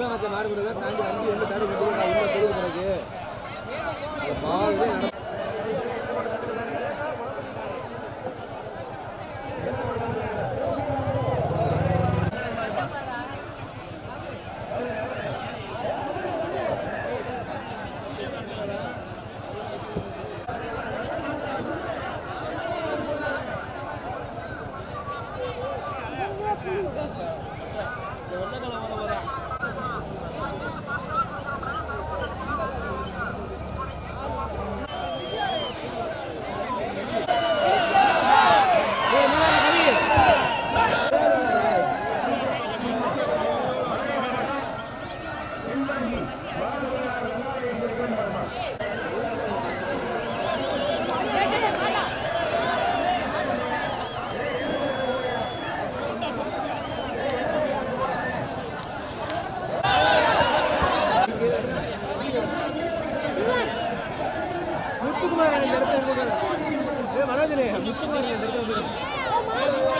இப்பதான் வச்ச மாடு முருகா தாண்டி அஞ்சு ரெண்டு தாண்டி கட்டி நான் உள்ள தெரியுது எனக்கு அந்த பாதி நட முத்துக்குமார் இந்த இடத்துல இருக்காரு ஏ மனோஜனே முத்துக்குமார் இந்த இடத்துல இருக்காரு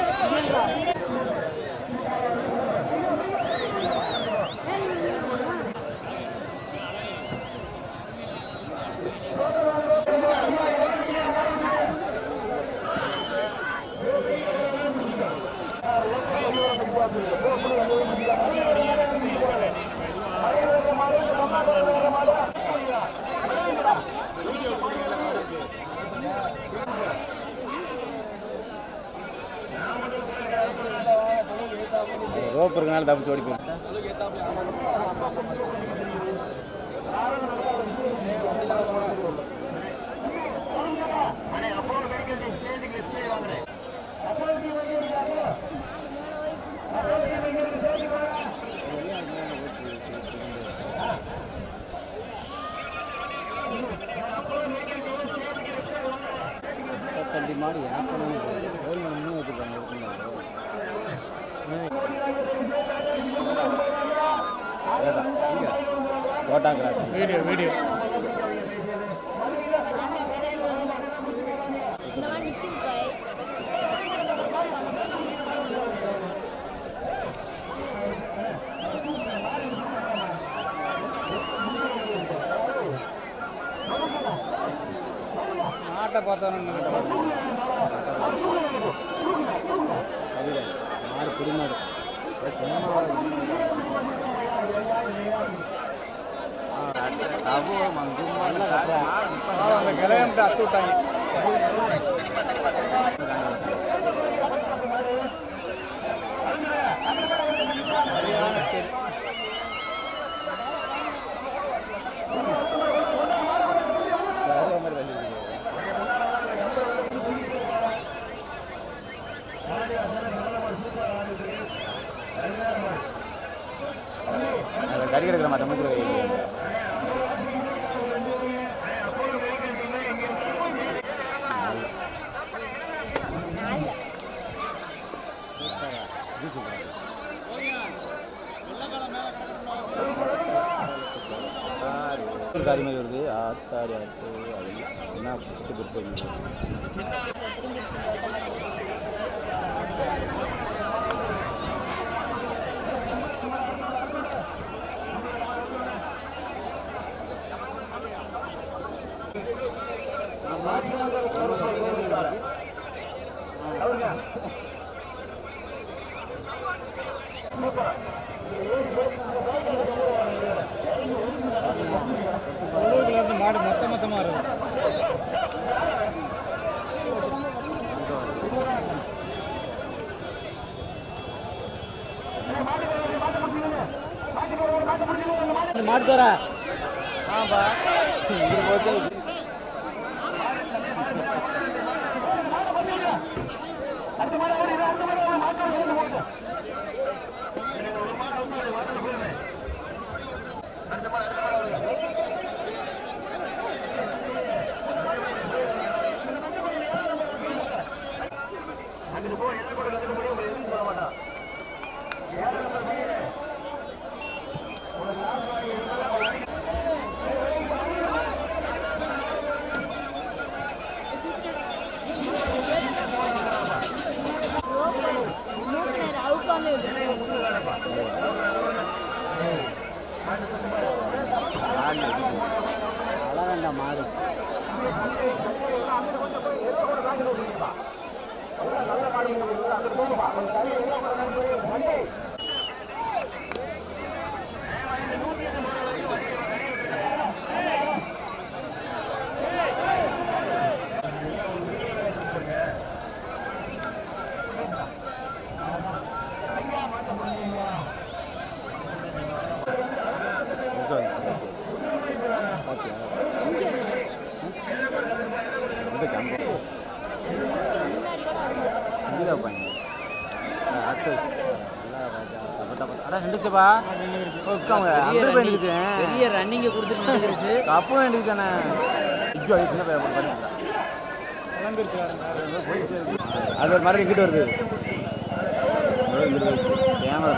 ரோப் இருக்கனால தப்பிச்சு ஓடி போயிடும் தள்ளி மாடி ஆப்பணும் கோழி இன்னும் வச்சுருக்காங்க போட்டாங்கிறாங்க வீடியோ வீடியோ இந்த மாதிரி நிக்குது பாய் மாட்டை பார்த்தோன்னு மாடு குடிமாடு அந்த கிளையம்ட்டு அத்து விட்டாங்க அதை கறி எடுக்கிற மாதிரி மூக்கில் வைக்கிறது ஒரு காரி மாதிரி வருது ஆத்தாடி ஆட்டு அதெல்லாம் என்ன புட்டு புட்டு வந்து மாடு மொத்த மொத்தமாக இருக்கும் மாட்டு தர மூக்கினர் அவுக்காம இருக்கு அழகாண்டா மாடு பெரிய ரன்னிங்க கொடுத்துட்டு நின்னுக்கிருச்சு. கப்பு வேண்டியதுதானே ஐயோ அது சின்ன பையன் பண்ணி அது ஒரு மறுபடியும் இங்கிட்டு வருது கேமரா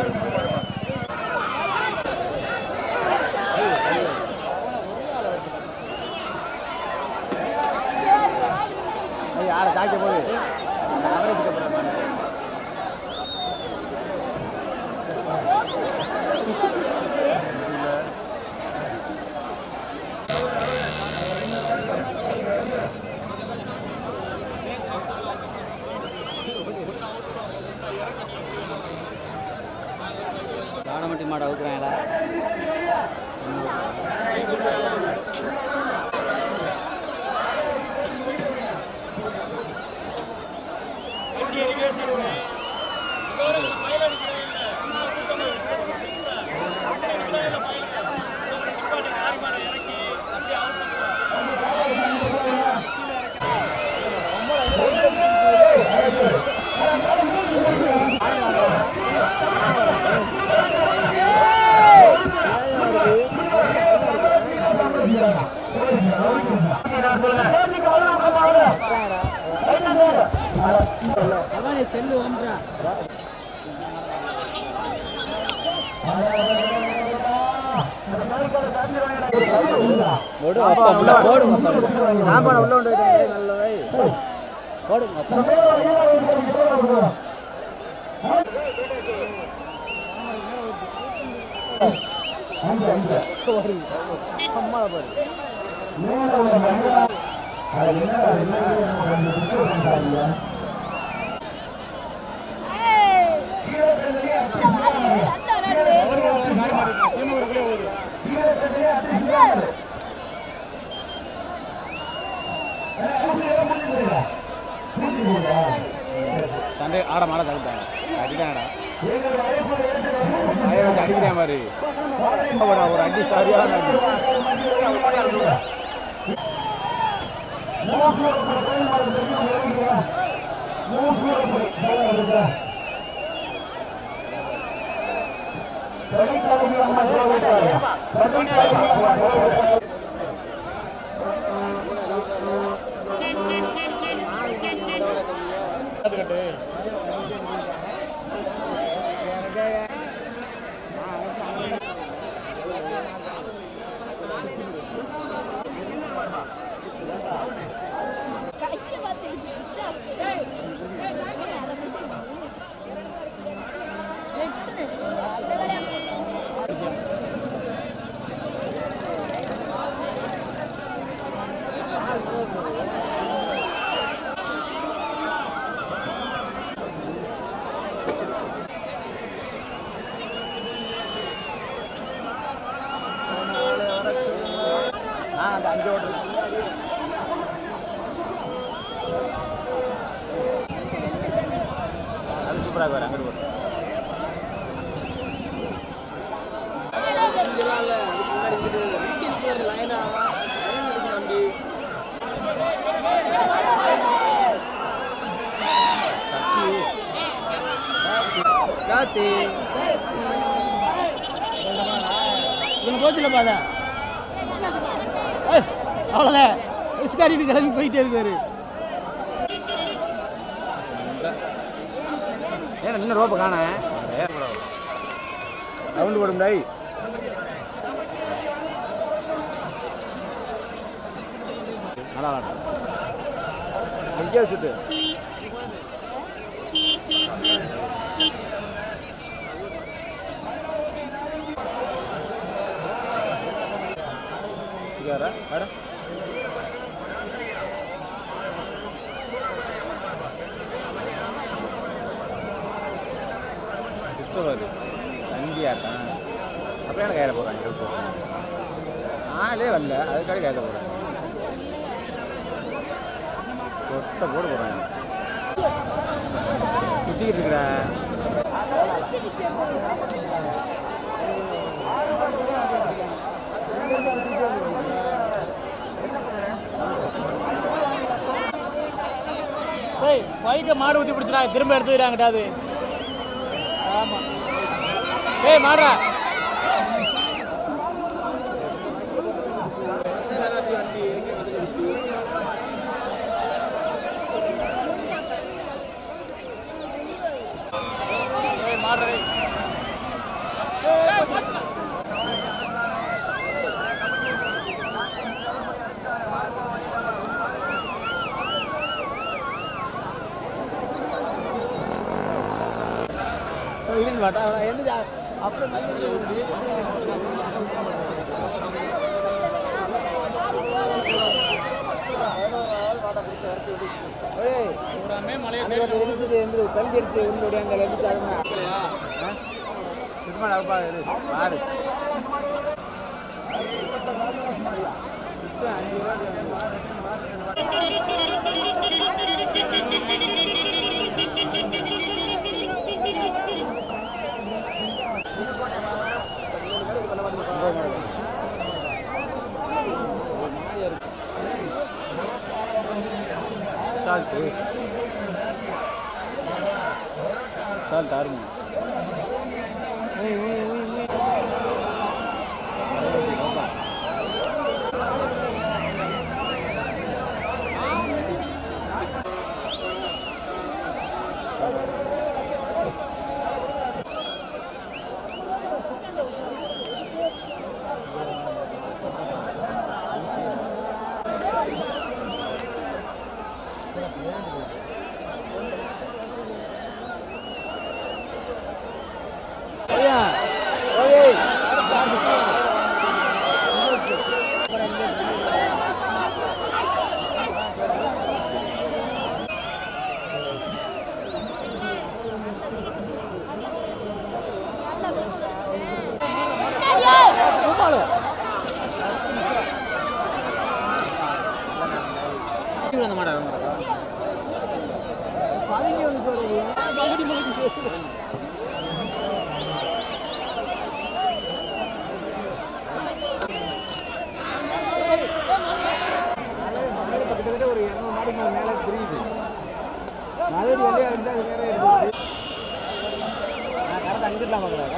யாரை தாக்க போகுது அவரேஜ் கப்பல் காணமட்டி மாடு அவுக்குறாங்களா செல்லு ஒன்றா போடு அப்பா உள்ள போடு சாம்பான உள்ள கொண்டு போயிட்டு நல்ல வை போடுங்க அம்மா பாரு சண்டை ஆட மாட தகுந்தாங்க அடிக்கிறாங்கடா அதைய வச்சு அடிக்கிறேன் பாரு அப்படா, ஒரு அடி சரியான அடி ஆ அந்த அஞ்சு ஓட்டு அது சூப்பராக வேறு அங்கிட்டு போட்டு சாத்தி இவன் கோச்சில் பாதா அவ்வளோதான் விஸ்காரிட்டு கிளம்பி போயிட்டே இருக்காரு ஏன்னா இன்னும் ரோப்பை காண ரவுண்டு போடும் டை நல்லா விளாட்றேன் எங்கேயோ சுட்டு வர வர கிறிஸ்தவர் தண்டி ஆட்டம் அப்படியே எனக்கு கையில் போடுறாங்க ஆளே வரல அதுக்காக கையில் போடுறாங்க கொட்டை போட போகிறாங்க சுற்றிக்கிட்டு இருக்கிற ஏய் பைக்கை மாடு ஊற்றி பிடிச்சிடா திரும்ப எடுத்துக்கிறாங்கடா அது ஆமாம் ஏய் மாடுறா ஏய் மாடுறா இருந்து வாட்டா என்ன அப்புறம் பாரு சால்ட்டு சால்ட் ஆருங்க அந்த மாடா கிட்டத்தட்ட ஒரு இரநூறு மாடுக்கு மேலே தெரியுது மறுபடி வெளியே வந்து அது வேற இருக்குது நான் கரெக்டாக அங்கிட்டலாம் பார்க்குறேன்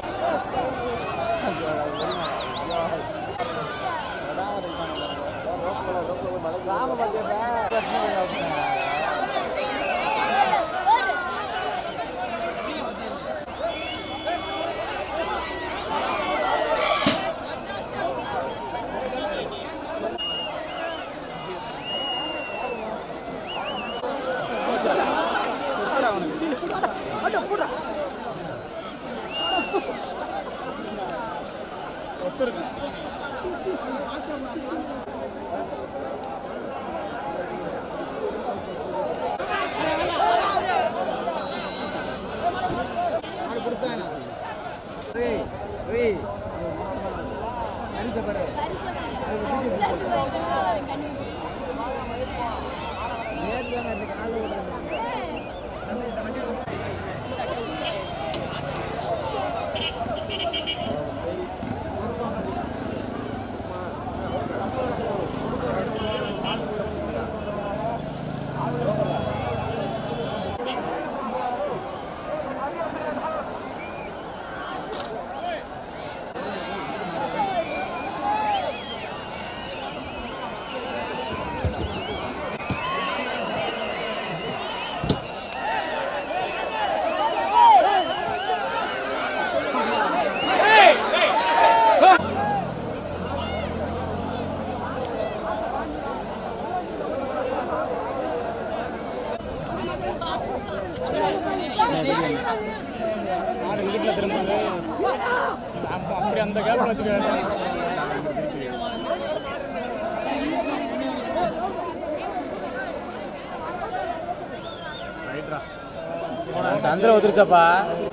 மாடு வீட்டில் திரும்ப அப்படி அந்த கேப் வச்சுக்க சந்திர ஒத்துருச்சப்பா